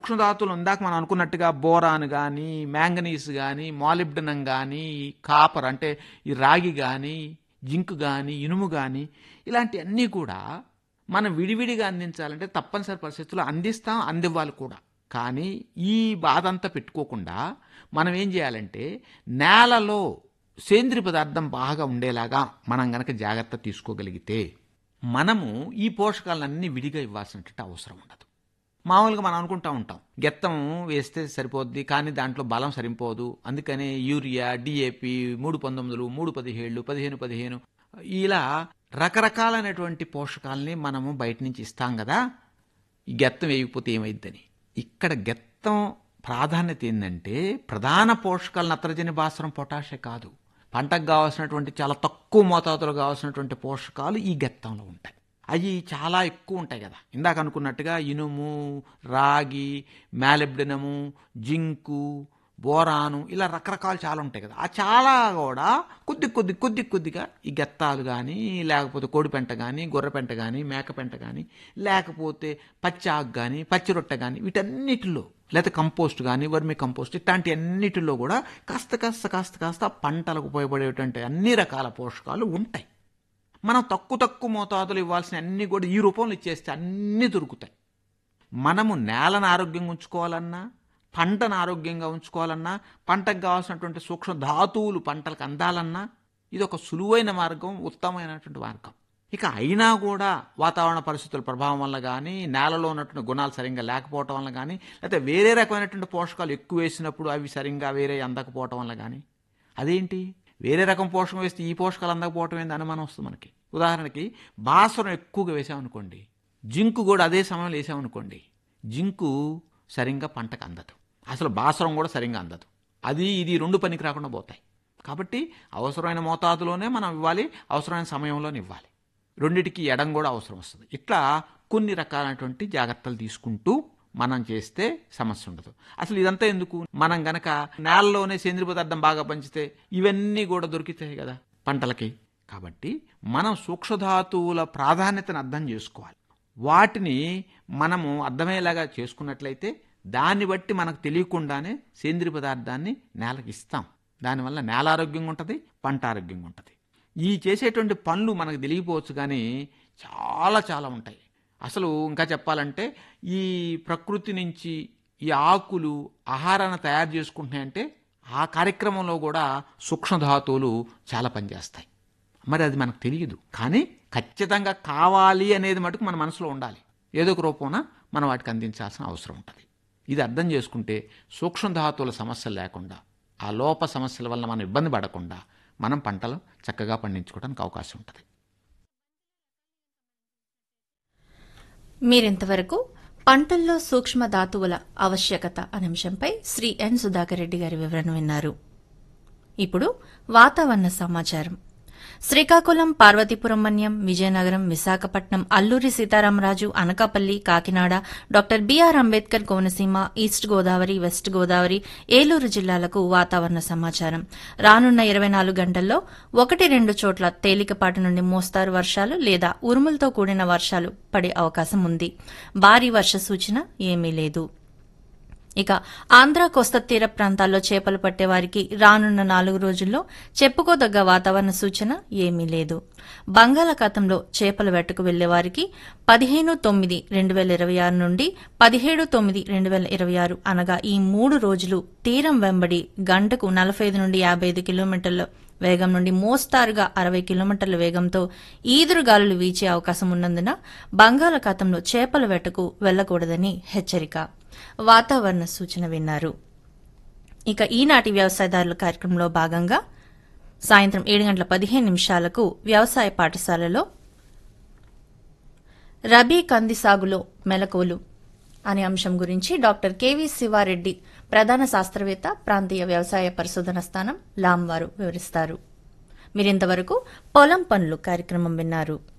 సూక్ష్మధాతువులు ఇందాక మనం అనుకున్నట్టుగా బోరాన్ కానీ మ్యాంగనీస్ కానీ మాలిబ్డనం కానీ కాపర్ అంటే ఈ రాగి కానీ జింక్ కానీ ఇనుము కానీ ఇలాంటివన్నీ కూడా మనం విడివిడిగా అందించాలంటే తప్పనిసరి పరిస్థితుల్లో అందిస్తాం అందివ్వాలి కూడా కానీ ఈ బాధ అంతా పెట్టుకోకుండా మనం ఏం చేయాలంటే నేలలో సేంద్రియ పదార్థం బాగా ఉండేలాగా మనం గనక జాగ్రత్త తీసుకోగలిగితే మనము ఈ పోషకాలన్నీ విడిగా ఇవ్వాల్సినటువంటి అవసరం ఉండదు మామూలుగా మనం అనుకుంటా ఉంటాం గెత్తం వేస్తే సరిపోద్ది కానీ దాంట్లో బలం సరిపోదు అందుకనే యూరియా డిఏపి మూడు పంతొమ్మిదిలు మూడు పదిహేళ్ళు పదిహేను పదిహేను ఇలా రకరకాలైనటువంటి పోషకాలని మనము బయట నుంచి ఇస్తాం కదా ఈ గెత్తం వేయకపోతే ఏమైద్దని ఇక్కడ గెత్తం ప్రాధాన్యత ఏంటంటే ప్రధాన పోషకాలు నత్రజని భాస్వరం పొటాషే కాదు పంటకు కావాల్సినటువంటి చాలా తక్కువ మోతాదులో కావాల్సినటువంటి పోషకాలు ఈ గెత్తంలో ఉంటాయి అవి చాలా ఎక్కువ ఉంటాయి కదా ఇందాక అనుకున్నట్టుగా ఇనుము రాగి మ్యాలిబ్డినము జింకు బోరాను ఇలా రకరకాలు చాలా ఉంటాయి కదా ఆ చాలా కూడా కొద్ది కొద్ది కొద్ది కొద్దిగా ఈ గెత్తాలు కానీ లేకపోతే కోడిపెంట కానీ గొర్రెపెంట కానీ మేకపెంట కానీ లేకపోతే పచ్చి ఆకు కానీ పచ్చి రొట్టె కానీ వీటన్నిటిలో లేదా కంపోస్ట్ కానీ వర్మి కంపోస్ట్ ఇట్లాంటి అన్నిటిలో కూడా కాస్త కాస్త కాస్త కాస్త పంటలకు ఉపయోగపడేటువంటి అన్ని రకాల పోషకాలు ఉంటాయి మనం తక్కువ తక్కువ మోతాదులు ఇవ్వాల్సిన అన్ని కూడా ఈ రూపంలో ఇచ్చేస్తే అన్నీ దొరుకుతాయి మనము నేలను ఆరోగ్యంగా ఉంచుకోవాలన్నా పంటను ఆరోగ్యంగా ఉంచుకోవాలన్నా పంటకు కావాల్సినటువంటి సూక్ష్మ ధాతువులు పంటలకు అందాలన్నా ఇది ఒక సులువైన మార్గం ఉత్తమమైనటువంటి మార్గం ఇక అయినా కూడా వాతావరణ పరిస్థితుల ప్రభావం వల్ల కానీ నేలలో ఉన్నటువంటి గుణాలు సరిగ్గా లేకపోవటం వల్ల కానీ లేకపోతే వేరే రకమైనటువంటి పోషకాలు ఎక్కువ వేసినప్పుడు అవి సరిగ్గా వేరే అందకపోవటం వల్ల కానీ అదేంటి వేరే రకం పోషకం వేస్తే ఈ పోషకాలు అందకపోవటం ఏంది అనుమానం వస్తుంది మనకి ఉదాహరణకి భాస్వరం ఎక్కువగా వేసామనుకోండి జింకు కూడా అదే సమయంలో వేసామనుకోండి జింకు సరిగ్గా పంటకు అందదు అసలు భాస్వరం కూడా సరిగ్గా అందదు అది ఇది రెండు పనికి రాకుండా పోతాయి కాబట్టి అవసరమైన మోతాదులోనే మనం ఇవ్వాలి అవసరమైన సమయంలోనే ఇవ్వాలి రెండిటికి ఎడం కూడా అవసరం వస్తుంది ఇట్లా కొన్ని రకాలైనటువంటి జాగ్రత్తలు తీసుకుంటూ మనం చేస్తే సమస్య ఉండదు అసలు ఇదంతా ఎందుకు మనం గనక నేలలోనే సేంద్రియ పదార్థం బాగా పంచితే ఇవన్నీ కూడా దొరికితాయి కదా పంటలకి కాబట్టి మనం సూక్ష్మధాతువుల ప్రాధాన్యతను అర్థం చేసుకోవాలి వాటిని మనము అర్థమయ్యేలాగా చేసుకున్నట్లయితే దాన్ని బట్టి మనకు తెలియకుండానే సేంద్రియ పదార్థాన్ని నేలకి ఇస్తాం దానివల్ల నేల ఆరోగ్యంగా ఉంటుంది పంట ఆరోగ్యంగా ఉంటుంది ఈ చేసేటువంటి పనులు మనకు తెలియపోవచ్చు కానీ చాలా చాలా ఉంటాయి అసలు ఇంకా చెప్పాలంటే ఈ ప్రకృతి నుంచి ఈ ఆకులు ఆహారాన్ని తయారు చేసుకుంటున్నాయంటే ఆ కార్యక్రమంలో కూడా సూక్ష్మధాతువులు చాలా పనిచేస్తాయి మరి అది మనకు తెలియదు కానీ ఖచ్చితంగా కావాలి అనేది మటుకు మన మనసులో ఉండాలి ఏదో ఒక రూపంన మనం వాటికి అందించాల్సిన అవసరం ఉంటుంది ఇది అర్థం చేసుకుంటే సూక్ష్మధాతువుల సమస్యలు లేకుండా ఆ లోప సమస్యల వల్ల మనం ఇబ్బంది పడకుండా మనం పంటలు చక్కగా పండించుకోవడానికి అవకాశం ఉంటుంది మీరింతవరకు పంటల్లో సూక్ష్మ ధాతువుల ఆవశ్యకత అనే అంశంపై శ్రీ ఎన్ సుధాకర్ రెడ్డి గారి వివరణ విన్నారు ఇప్పుడు వాతావరణ సమాచారం Srikakulam Parvathipuram Manyam Vizianagaram Visakhapatnam Alluri Sitharamaraju Anakapalli Kakinada doctor BR Ambedkar Konaseema east Godavari west Godavari Eluru జిల్లాలకు వాతావరణ సమాచారం రానున్న ఇరవై నాలుగు గంటల్లో ఒకటి రెండు చోట్ల తేలికపాటి నుండి మోస్తారు వర్షాలు లేదా ఉరుములతో కూడిన వర్షాలు పడే అవకాశం ఉంది భారీ వర్ష సూచన ఏమీ లేదు ఇక ఆంధ్ర కోస్తా తీర ప్రాంతాల్లో చేపలు పట్టేవారికి రానున్న నాలుగు రోజుల్లో చెప్పుకోదగ్గ వాతావరణ సూచన ఏమీ లేదు బంగాళాఖాతంలో చేపల వేటకు వెళ్లేవారికి పదిహేను తొమ్మిది రెండు వేల ఇరవై ఆరు నుండి పదిహేడు తొమ్మిది రెండు వేల ఇరవై ఆరు అనగా ఈ మూడు రోజులు తీరం వెంబడి గంటకు నలభై ఐదు నుండి యాభై ఐదు కిలోమీటర్ల వేగం నుండి మోస్తారుగా అరవై కిలోమీటర్ల వేగంతో ఈదురుగాలులు వీచే అవకాశం ఉన్నందున బంగాళాఖాతంలో చేపల వేటకు వెళ్లకూడదని హెచ్చరిక వాతావరణ సూచన విన్నారు ఇక ఈనాటి వ్యవసాయదారుల కార్యక్రమంలో భాగంగా సాయంత్రం ఏడు గంటల పదిహేను నిమిషాలకు వ్యవసాయ పాఠశాలలో రబీ కంది సాగులో మెలకువలు అనే అంశం గురించి డాక్టర్ కెవి శివారెడ్డి ప్రధాన శాస్త్రవేత్త ప్రాంతీయ వ్యవసాయ పరిశోధన స్థానం లాం వారు వివరిస్తారు మీరింతవరకు పొలం పనులు కార్యక్రమం విన్నారు